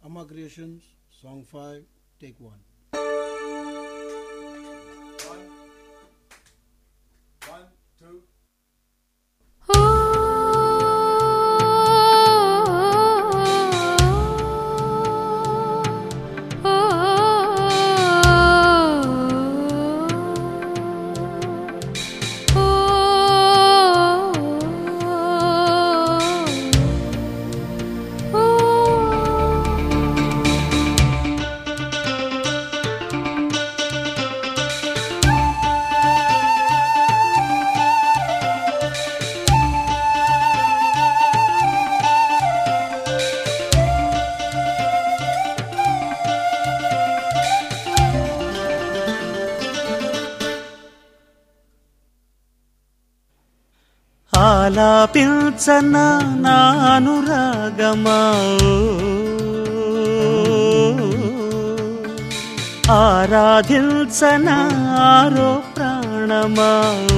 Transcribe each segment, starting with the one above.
Amma Creations, Song 5, Take 1. One, one, two. ఆలాపించన నానురాగమా ఆరాధించన ఆరో ప్రాణమా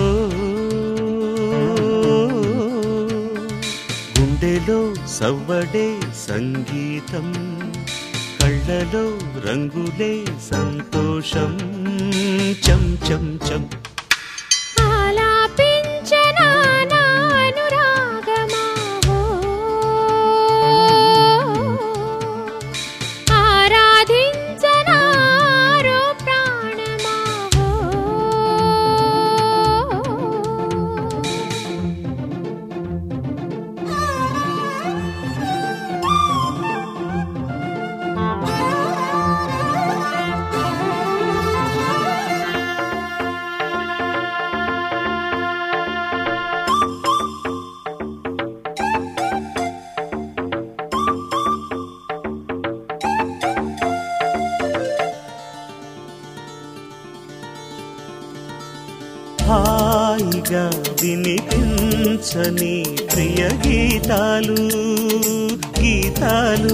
గుండెలో సవ్వడే సంగీతం కళ్ళలో రంగులే సంతోషం చం చం చం ఆలాపించనా నా అనురాగమా ఆరాధించనా రో ప్రాణమా హాయిగా వినిపించని ప్రియ గీతాలు గీతాలు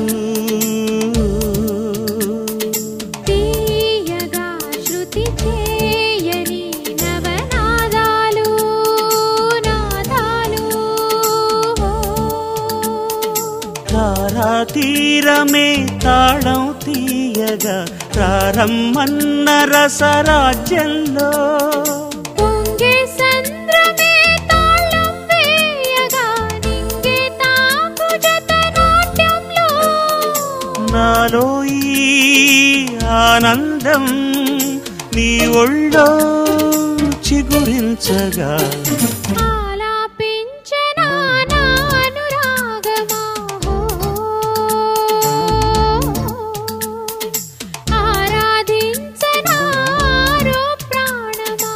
తీయగా శృతి చేయని నవనాదాలు నాదాలు ధారా తీరమే తాళం తీయగా ప్రారమ్మన్న రసరాజ్యంలో పొంగే సంద్రమే తాళం వేయగా నింగే తాకు జత నాట్యంలో నాలో ఈ ఆనందం నీ ఒళ్ళో చిగురించగా ఆలాపించనా నా అనురాగమా ఆరాధించనా రో ప్రాణమా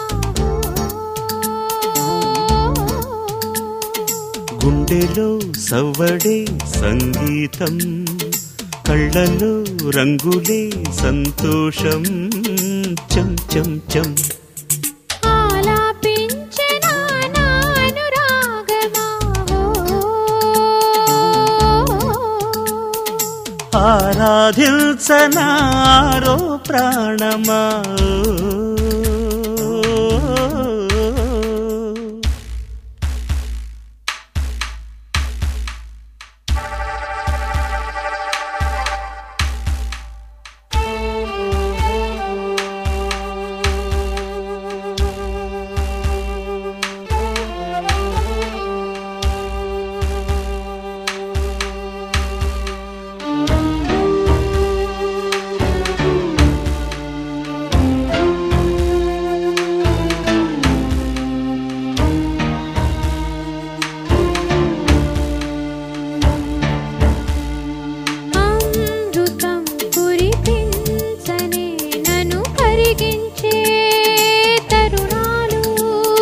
గుండెలో సవ్వడే సంగీతం కళ్ళలో రంగులే సంతోషం చం చం చం ఆలాపించనా నా అనురాగమా ఆరాధించనారో ప్రాణమా అమృతం కురిపించనే నన్ను కరిగించే తరుణాలు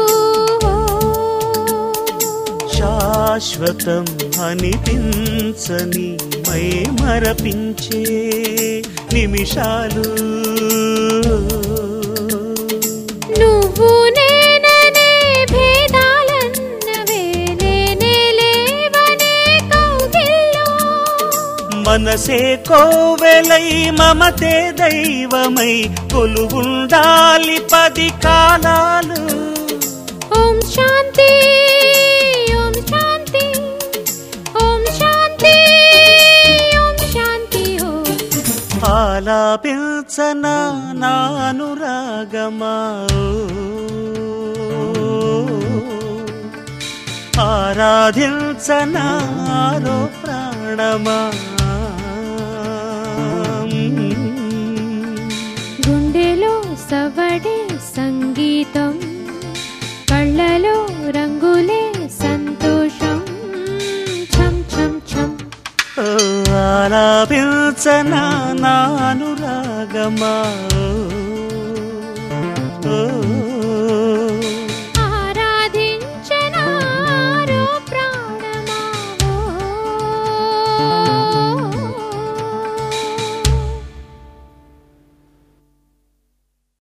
శాశ్వతం అనిపించని మై మరపించే నిమిషాలు నువ్వు నేననే భేదాలన్నవే లేనే లేవనే కౌగిల్లో మనసే కోవెలై మమతే దైవమై కొలువుండాలి పది కాలాలు ఓం శాంతి ఓం శాంతి ఓం శాంతి ఓం శాంతి ఓం ఆలాపించన నానురాగమా ఆరాధించనారో ప్రాణమా గుండెలో సవడే సంగీతం కళ్ళలో రంగులే సంతోషం ఛం ఛం ఛం ఆలాపించన నానురాగమా